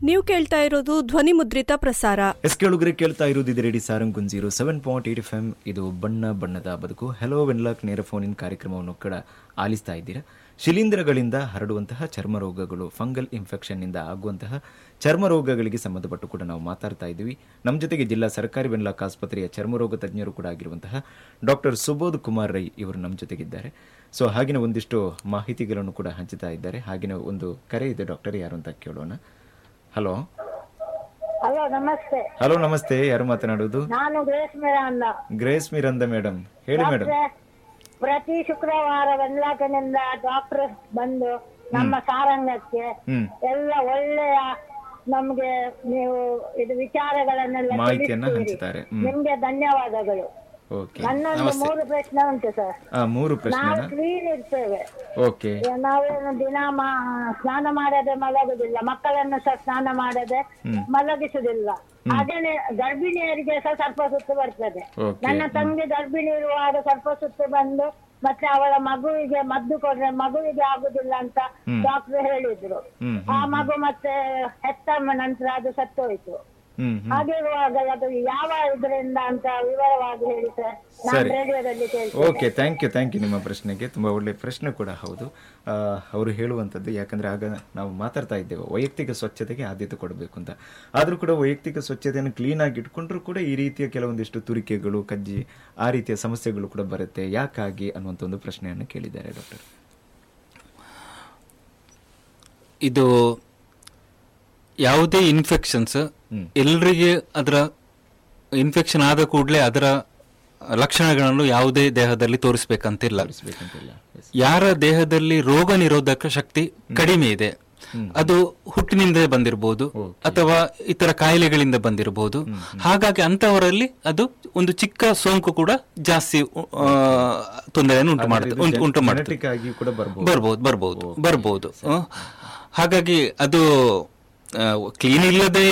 ನೀವು ಕೇಳ್ತಾ ಇರೋದು ಧ್ವನಿ ಮುದ್ರಿತ ಪ್ರಸಾರ ಎಸ್ ಕೇಳುಗರೆ ಕೇಳ್ತಾ ಇರೋದು ಇದು radio Sarang zero seven point eight F M ಇದು ಬಣ್ಣ ಬಣ್ಣದ ಬದುಕು ಹೆಲೋ ವೆನ್ಲಾಕ್ ನೇರ ಫೋನ್ ಇನ್ ಕಾರ್ಯಕ್ರಮವನ್ನು ಕೂಡ ಆಲಿಸ್ತಾ ಇದ್ದೀರಾ ಶಿಲೀಂಧ್ರಗಳಿಂದ ಹರಡುವಂತಹ ಚರ್ಮ ರೋಗಗಳು ಫಂಗಲ್ ಇನ್ಫೆಕ್ಷನ್ನಿಂದ ಆಗುವಂತಹ ಚರ್ಮ ರೋಗಗಳಿಗೆ ಸಂಬಂಧಪಟ್ಟು ಕೂಡ ನಾವು ಮಾತಾಡ್ತಾ ಇದ್ದೀವಿ ನಮ್ಮ ಜೊತೆಗೆ ಜಿಲ್ಲಾ ಸರ್ಕಾರಿ ವೆನ್ಲಾಕ್ ಆಸ್ಪತ್ರೆಯ ಚರ್ಮರೋಗ ತಜ್ಞರು ಕೂಡ ಆಗಿರುವಂತಹ ಡಾಕ್ಟರ್ ಸುಬೋಧ್ ಕುಮಾರ್ ರೈ ಇವರು ನಮ್ಮ ಜೊತೆಗಿದ್ದಾರೆ ಸೊ ಹಾಗಿನ ಒಂದಿಷ್ಟು ಮಾಹಿತಿಗಳನ್ನು ಕೂಡ ಹಂಚುತ್ತಾ ಇದ್ದಾರೆ ಹಾಗಿನ ಒಂದು ಕರೆ ಇದೆ ಡಾಕ್ಟರ್ ಯಾರು ಅಂತ ಕೇಳೋಣ ಹಲೋ ಹಲೋ ನಮಸ್ತೆ ಹಲೋ ನಮಸ್ತೆ ಯಾರು ಮಾತನಾಡುವುದು ನಾನು Grace Miranda Grace Miranda madam ಹೇಳಿ ಮೇಡಮ್ ಪ್ರತಿ ಶುಕ್ರವಾರ ವೆನ್ಲಾಕನಿಂದ ಡಾಕ್ಟರ್ ಬಂದು ನಮ್ಮ ಸಾರಂಗಕ್ಕೆ ಹ್ಮ್ ಎಲ್ಲ ಒಳ್ಳೆಯ ನಮ್ಗೆ ನೀವು ಇದು ವಿಚಾರಗಳನ್ನೆಲ್ಲ ಮಾಹಿತಿಯನ್ನ ತಿಳಿಸ್ತೀರಿ. ಹಂಚುತ್ತಾರೆ ಹ್ಮ್ ನಿಮ್ಗೆ ಧನ್ಯವಾದಗಳು ಓಕೆ ನನ್ನೊಂದು ಮೂರು ಪ್ರಶ್ನೆ ಉಂಟು ಸರ್ ಆ ಮೂರು ಪ್ರಶ್ನೆನ ನಾವು ಕ್ಲೀನ್ ಇರ್ತೇವೆ ಓಕೆ ನಾವೇನು ದಿನ ಮಾ- ಸ್ನಾನ ಮಾಡದೆ ಮಲಗುದಿಲ್ಲ ಮಕ್ಕಳನ್ನು ಸಹ ಸ್ನಾನ ಮಾಡದೆ ಮಲಗಿಸುದಿಲ್ಲ ಹಾಗೇನೆ ಗರ್ಭಿಣಿಯರಿಗೆ ಸಹ ಸ್ವಲ್ಪ ಸುತ್ತು ಬರ್ತದೆ ಓಕೆ ನನ್ನ ತಂಗಿ ಗರ್ಭಿಣಿ ಇರುವಾಗ ಸ್ವಲ್ಪ ಸುತ್ತು ಬಂದು ಮತ್ತೆ ಅವಳ ಮಗುವಿಗೆ ಮದ್ದು ಕೊಡ್ರೆ ಮಗುವಿಗೆ ಆಗುದಿಲ್ಲ ಅಂತ ಡಾಕ್ಟರ್ ಹೇಳಿದ್ರು ಹ್ಮ್ ಆ ಮಗು ಮತ್ತೆ ಹೆತ್ತ ನಂತರ ಅದು ಸತ್ತೋಯ್ತು ಹ್ಮ್ ಹ್ಮ್ ಹಾಗಿರುವಾಗ ಅದು ಯಾವ ಇದರಿಂದ ಅಂತ ವಿವರವಾಗಿ ಹೇಳಿ ಸರ್ ನಾನು ಸರಿ. ರೇಡಿಯೋದಲ್ಲಿ ಕೇಳ್ತೇನೆ okay thank you thank you ನಿಮ್ಮ ಪ್ರಶ್ನೆಗೆ ತುಂಬ ಒಳ್ಳೆ ಪ್ರಶ್ನೆ ಕೂಡ ಹೌದು ಆ, ಅವರು ಹೇಳುವಂಥದ್ದು ಯಾಕಂದ್ರೆ ಆಗ ನಾವು ಮಾತಾಡ್ತಾ ಇದ್ದೇವೆ ವೈಯಕ್ತಿಕ ಸ್ವಚ್ಛತೆಗೆ ಆದ್ಯತೆ ಕೊಡಬೇಕು ಅಂತ ಆದರೂ ಕೂಡ ವೈಯಕ್ತಿಕ ಸ್ವಚ್ಛತೆಯನ್ನು ಕ್ಲೀನಾಗಿ ಇಟ್ಕೊಂಡ್ರೂ ಕೂಡ ಈ ರೀತಿಯ ಕೆಲವೊಂದಿಷ್ಟು ತುರಿಕೆಗಳು ಕಜ್ಜಿ ಆ ರೀತಿಯ ಸಮಸ್ಯೆಗಳು ಕೂಡ ಬರುತ್ತೆ ಯಾಕಾಗಿ ಅನ್ನುವಂಥ ಒಂದು ಪ್ರಶ್ನೆಯನ್ನು ಕೇಳಿದ್ದಾರೆ ಡಾಕ್ಟರ್ ಇದು ಯಾವುದೇ ಇನ್ಫೆಕ್ಷನ್ಸ್ ಎಲ್ರಿಗೆ ಅದರ ಇನ್ಫೆಕ್ಷನ್ ಆದ ಕೂಡಲೇ ಅದರ ಲಕ್ಷಣಗಳನ್ನು ಯಾವುದೇ ದೇಹದಲ್ಲಿ ತೋರಿಸ್ಬೇಕಂತಿಲ್ಲ ಬೇಕಂತಿಲ್ಲ Yes. ಯಾರ ದೇಹದಲ್ಲಿ ರೋಗ ನಿರೋಧಕ ಶಕ್ತಿ ಕಡಿಮೆ ಇದೆ ಅದು ಹುಟ್ಟಿನಿಂದ ಬಂದಿರಬಹುದು ಅಥವಾ ಇತರ ಕಾಯಿಲೆಗಳಿಂದ ಬಂದಿರಬಹುದು ಹಾಗಾಗಿ ಅಂತವರಲ್ಲಿ ಅದು ಒಂದು ಚಿಕ್ಕ ಸೋಂಕು ಕೂಡ ಜಾಸ್ತಿ ಆ, ತೊಂದರೆಯನ್ನು ಉಂಟು ಮಾಡುತ್ತೆ ಉಂಟು- ಉಂಟು ಮಾಡುತ್ತೆ Genetic ಆಗಿ ಕೂಡ ಬರ್ಬೋದು ಬರ್ಬೋದು ಬರ್ಬೋದು ಬರ್ಬೋದು ಹ. ಹಾಗಾಗಿ ಅದು ಕ್ಲೀನ್ ಇಲ್ಲದೆ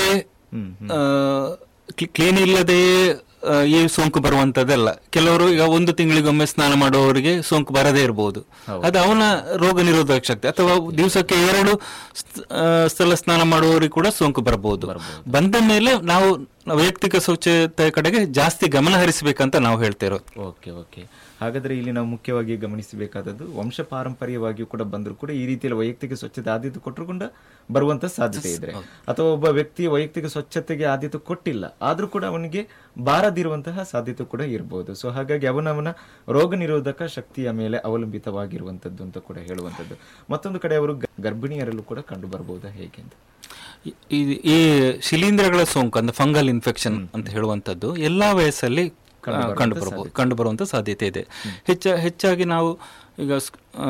ಕ್ಲೀನ್ ಇಲ್ಲದೆ ಆ, ಈ ಸೋಂಕು ಬರುವಂತದ್ದಲ್ಲ ಕೆಲವರು ಈಗ ಒಂದು ತಿಂಗಳಿಗೊಮ್ಮೆ ಸ್ನಾನ ಮಾಡುವವರಿಗೆ ಸೋಂಕು ಬರದೇ ಇರಬಹುದು ಅದು ಅವನ ರೋಗ ನಿರೋಧಕ ಶಕ್ತಿ ಅಥವಾ ದಿವಸಕ್ಕೆ ಎರಡು ಸ್- ಆ, ಸಲ ಸ್ನಾನ ಮಾಡುವವರಿಗೆ ಕೂಡ ಸೋಂಕು ಬರಬಹುದು ಬಂದ ಮೇಲೆ ನಾವು ವೈಯಕ್ತಿಕ ಸ್ವಚ್ಛತೆ ಕಡೆಗೆ ಜಾಸ್ತಿ ಗಮನ ಹರಿಸಬೇಕಂತ ನಾವು ಹೇಳ್ತೇವೆ ಓಕೆ ಓಕೆ ಹಾಗಾದ್ರೆ ಇಲ್ಲಿ ನಾವು ಮುಖ್ಯವಾಗಿ ಗಮನಿಸಬೇಕಾದದ್ದು ವಂಶ ಪಾರಂಪರ್ಯವಾಗಿಯೂ ಕೂಡ ಬಂದರೂ ಕೂಡ ಈ ರೀತಿಯಲ್ಲಿ ವೈಯಕ್ತಿಕ ಸ್ವಚ್ಛತೆ ಆದ್ಯತೆ ಕೊಟ್ಟರು ಕೂಡ ಬರುವಂತ ಸಾಧ್ಯತೆ ಇದ್ರೆ ಅಥವಾ ಒಬ್ಬ ವ್ಯಕ್ತಿ ವೈಯಕ್ತಿಕ ಸ್ವಚ್ಛತೆಗೆ ಆದ್ಯತೆ ಕೊಟ್ಟಿಲ್ಲ ಆದ್ರೂ ಕೂಡ ಅವನಿಗೆ ಬಾರದಿರುವಂತಹ ಸಾಧ್ಯತೆ ಕೂಡ ಇರಬಹುದು ಸೊ ಹಾಗಾಗಿ ಅವನವನ ರೋಗ ನಿರೋಧಕ ಶಕ್ತಿಯ ಮೇಲೆ ಅವಲಂಬಿತವಾಗಿರುವಂತದ್ದು ಅಂತ ಕೂಡ ಹೇಳುವಂತದ್ದು ಮತ್ತೊಂದು ಕಡೆ ಅವರು ಗ- ಗರ್ಭಿಣಿಯರಲ್ಲೂ ಕೂಡ ಕಂಡು ಬರಬಹುದಾ ಹೇಗೆ ಅಂತ ಈ- ಈ- ಈ ಶಿಲೀಂಧ್ರಗಳ ಸೋಂಕು ಅಂದ್ರೆ ಫಂಗಲ್ ಇನ್ಫೆಕ್ಷನ್ ಅಂತ ಹೇಳುವಂತದ್ದು ಎಲ್ಲಾ ವಯಸ್ಸಲ್ಲಿ ಕಂಡು ಬರಬಹುದು ಕಂಡು ಬರುವಂತ ಸಾಧ್ಯತೆ ಇದೆ ಹೆಚ್ಚ ಹೆಚ್ಚಾಗಿ ನಾವು ಈಗ ಸ್- ಆ,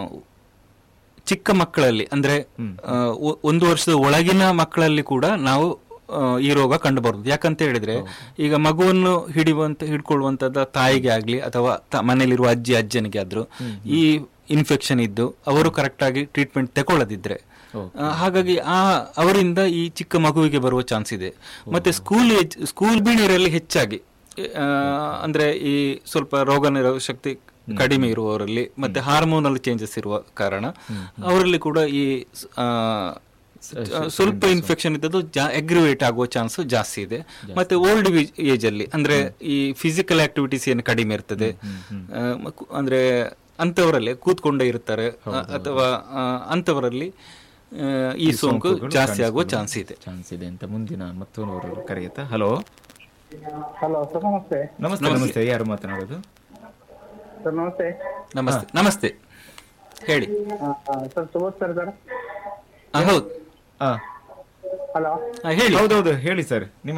ಚಿಕ್ಕ ಮಕ್ಕಳಲ್ಲಿ ಅಂದ್ರೆ ಆ, ಒ- ಒಂದು ವರ್ಷದ ಒಳಗಿನ ಮಕ್ಕಳಲ್ಲಿ ಕೂಡ ನಾವು ಆ, ಈ ರೋಗ ಕಂಡು ಬರುವುದು ಯಾಕಂತ ಹೇಳಿದ್ರೆ ಈಗ ಮಗುವನ್ನು ಹಿಡಿಯುವಂತ ಹಿಡ್ಕೊಳ್ಳುವಂತದ ತಾಯಿಗೆ ಆಗ್ಲಿ ಅಥವಾ ತ- ಮನೆಯಲ್ಲಿರುವ ಅಜ್ಜಿ ಅಜ್ಜನಿಗೆ ಆದ್ರೂ ಈ ಇನ್ಫೆಕ್ಷನ್ ಇದ್ದು ಅವರು ಕರೆಕ್ಟ್ ಆಗಿ ಟ್ರೀಟ್ಮೆಂಟ್ ತಗೊಳ್ಳದಿದ್ರೆ ಆ, ಹಾಗಾಗಿ ಆ ಅವರಿಂದ ಈ ಚಿಕ್ಕ ಮಗುವಿಗೆ ಬರುವ ಚಾನ್ಸ್ ಇದೆ ಮತ್ತೆ ಸ್ಕೂಲ್ ಏಜ್ ಸ್ಕೂಲ್ ಬೀಣಿಯರಲ್ಲಿ ಹೆಚ್ಚಾಗಿ ಆ, ಅಂದ್ರೆ ಈ ಸ್ವಲ್ಪ ರೋಗ ನಿರೋಧಕ ಶಕ್ತಿ ಕಡಿಮೆ ಇರುವವರಲ್ಲಿ ಮತ್ತೆ ಹಾರ್ಮೋನಲ್ ಚೇಂಜಸ್ ಇರುವ ಕಾರಣ ಅವರಲ್ಲಿ ಕೂಡ ಈ ಸ್- ಆ, ಆ, ಸ್ವಲ್ಪ ಇನ್ಫೆಕ್ಷನ್ ಇದ್ದದ್ದು ಅಗ್ರಿವೇಟ್ ಆಗುವ ಚಾನ್ಸ್ ಜಾಸ್ತಿ ಇದೆ ಮತ್ತೆ ಓಲ್ಡ್ ಏಜ್ ಅಲ್ಲಿ ಅಂದ್ರೆ ಈ ಫಿಸಿಕಲ್ ಆಕ್ಟಿವಿಟೀಸ್ ಏನು ಕಡಿಮೆ ಇರ್ತದೆ ಆ, ಮ- ಅಂದ್ರೆ ಅಂತವರಲ್ಲಿ ಕೂತ್ಕೊಂಡೇ ಇರ್ತಾರೆ ಆ, ಅಥವಾ ಆ, ಅಂತವರಲ್ಲಿ ಆ, ಈ ಸೋಂಕು ಜಾಸ್ತಿ ಆಗುವ ಚಾನ್ಸ್ ಇದೆ ಚಾನ್ಸ್ ಇದೆ ಅಂತ ಮುಂದಿನ ಮತ್ತೊಂದು ಕರೆಯುತ್ತಾ ಹಲೋ ಹಲೋ ಸರ್ ನಮಸ್ತೆ ನಮಸ್ತೆ ನಮಸ್ತೆ ಯಾರು ಮಾತನಾಡೋದು ಸರ್ ನಮಸ್ತೆ ನಮಸ್ತೆ ನಮಸ್ತೆ ಹೇಳಿ ಆ, ಆ, ಸರ್ ಸುಬೋಧ್ ಸರ್ ಸರ್ ಆ, ಹೌದು ಆ ಹಲೋ ಆ, ಹೇಳಿ ಹೌದೌದು ಹೇಳಿ ಸರ್ ನಿಮ್ಮ